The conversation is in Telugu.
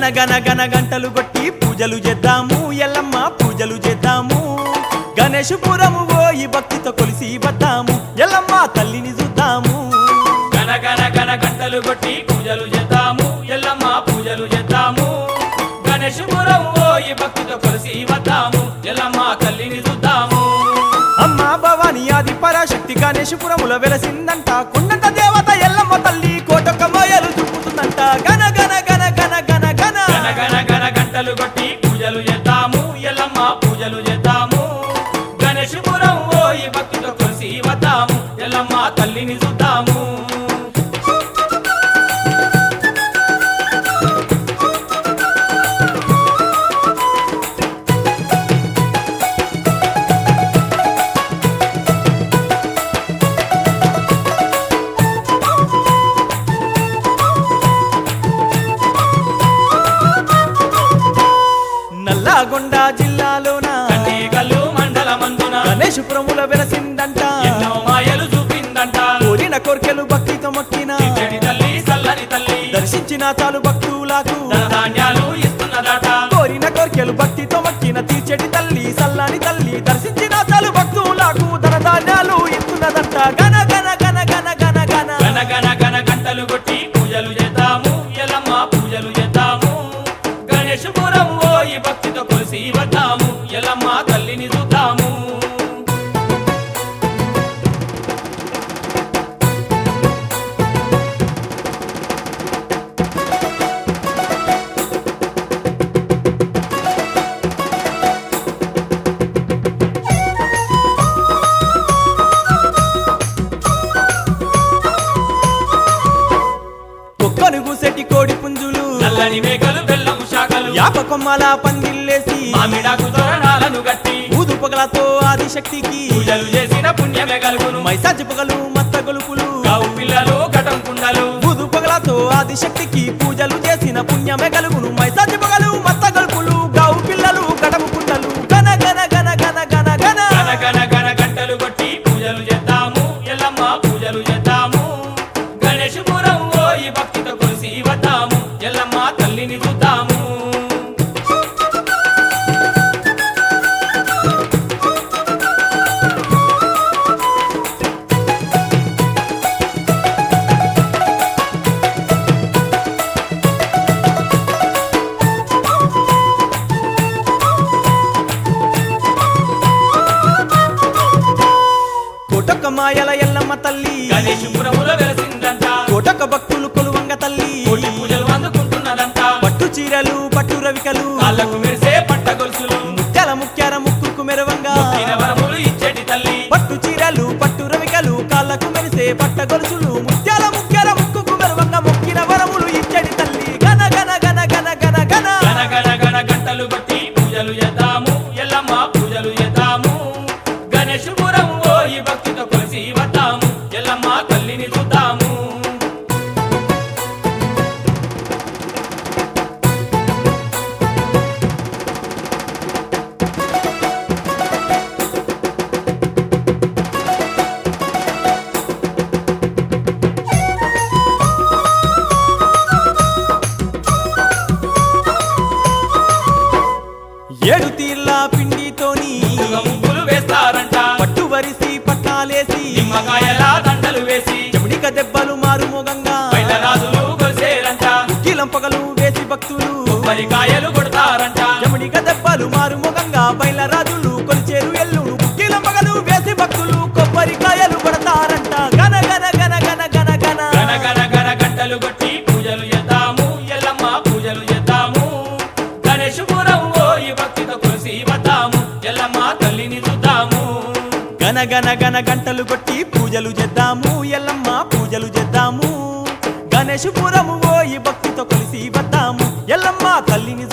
గన గన గన గంటలు కొట్టి పూజలు చేద్దాము ఎల్లమ్మ పూజలు చేద్దాము గణేశపురము పోయి భక్తితో కొలిసి వద్దాము ఎల్లమ్మ తల్లిని చూద్దాము గన గన గన గంటలు కొట్టి పూజలు చేద్దాము ఎల్లమ్మ పూజలు చేద్దాము గణేశపురం పోయి భక్తితో కలిసి వద్దాము ఎల్లమ్మ తల్లిని చూద్దాము అమ్మ భవాని ఆది పరాశక్తి గణేశపురములో వెలసిందంట కొండంత దేవత ఎల్లమ్మ తల్లి కోటొక్క మాయలు చూపుతుందంట గన గన గన గన గన గన గన గన గన గంటలు కొట్టి పూజలు చేద్దాము ఎల్లమ్మ పూజలు చేద్దాము గణేశపురం పోయి భక్తితో కలిసి వద్దాము ఎల్లమ్మ తల్లిని చూద్దాము నల్లగొండ జిల్లాలోన కన్నేకల్లు మండలమందున గణేశపురముల వెలసిందంట ఎన్నో మాయలు చూపిందంట కోరిన కోర్కెలు భక్తితో మొక్కిన చెడి తల్లి చల్లని తల్లి దర్శించిన చాలు భక్తులకు ధనధాన్యాలు ఇస్తున్నదట కోరిన కోర్కెలు భక్తితో మొక్కిన తీర్చెటి తల్లి సల్లాని తల్లి దర్శించిన చాలు భక్తులకు ధనధాన్యాలు ఇస్తున్నదంట గన గన గన గన గన గన గన గన గన గంటలు కొట్టి పూజలు చేద్దాము ఎల్లమ్మ పూజలు చేద్దాము గణేశపురం పోయి భక్తితో కొలిసి వద్దాము ఎల్లమ్మ తల్లిని చూద్దాము కుక్కను కూసెట్టి కోడి పుంజులు నల్లని మేకలు బెల్లము శాఖలు యాప కొమ్మల పందిల్లేసి మామిడాకు తోరణాలను గట్టి ఊదు పొగలతో ఆదిశక్తికి పూజలు చేసిన పుణ్యమే కలుగును మైసాచి పొగలు మత్త గొలుపులు గావు పిల్లలు ఘటం కుండలు ఊదు పొగలతో ఆదిశక్తికి పూజలు చేసిన పుణ్యమే కలుగును మైసాచి పొగలు మత్త గొలుపులు గావు పిల్లలు గడపు కుండలు గన గన గన గన గన గన గన గన గన గంటలు కొట్టి పూజలు చేద్దాము ఎల్లమ్మ పూజలు చేద్దాము గణేశపురం పోయి భక్తితో కొలిసి వద్దాము ఎల్లమ్మ తల్లిని చూద్దాము కోటొక్క మాయల ఎల్లమ్మ తల్లి గణేశపురములో వెలసిందంట కోటొక్క భక్తులు కొలువంగ తల్లి కోటి పూజలు అందుకుంటున్నదంట పట్టు చీరలు పట్టు రవికలు కాళ్ళకు మెరిసే పట్ట గొలుసులు ముత్యాల ముఖ్యార ముక్కుకు మెరవంగా మొక్కిన వరములు ఇచ్చేటి తల్లి పట్టు చీరలు పట్టు రవికలు కాళ్ళకు మెరిసే పట్ట గొలుసులు ముత్యాల ముఖ్యార ముక్కుకు మెరవంగా మొక్కిన వరములు ఇచ్చడి తల్లి గన గన గన గన గన గన గన గన గన గంటలు కొట్టి పూజలు చేద్దాము ఎల్లమ్మ పూజలు చేద్దాము గణేశపురం పోయి భక్తితో కొలిసి వద్దాము ఎల్లమ్మ తల్లిని చూద్దాము ఏడు తీర్ల పిండితోని ముందుగా ముగ్గులు వేస్తారంట పట్టు వరిసి పట్టాలేసి నిమ్మకాయల దండలు వేసి చెమిడిక దెబ్బలు మారుమోగంగా బయట రాజులు కొలిసేరంట కీలం పగలు వేసి భక్తులు కొబ్బరికాయలు కొడతారంట చెమిడిక దెబ్బలు మారుమోగంగా బయలరాజులు కొలిచేరు ఎల్లుడు కీలం పగలు వేసి భక్తులు కొబ్బరికాయలు కొడతారంట గన గన గన గన గన గన గన గన గన గంటలు కొట్టి పూజలు చేద్దాము ఎల్లమ్మ పూజలు చేద్దాము గణేశపురం పోయి భక్తితో కొలిసి వద్దాము ఎల్లమ్మ తల్లిని చూద్దాము గన గన గన గంటలు కొట్టి పూజలు చేద్దాము ఎల్లమ్మ పూజలు చేద్దాము గణేశపురము పోయి భక్తితో కొలిసి వద్దాము ఎల్లమ్మ తల్లిని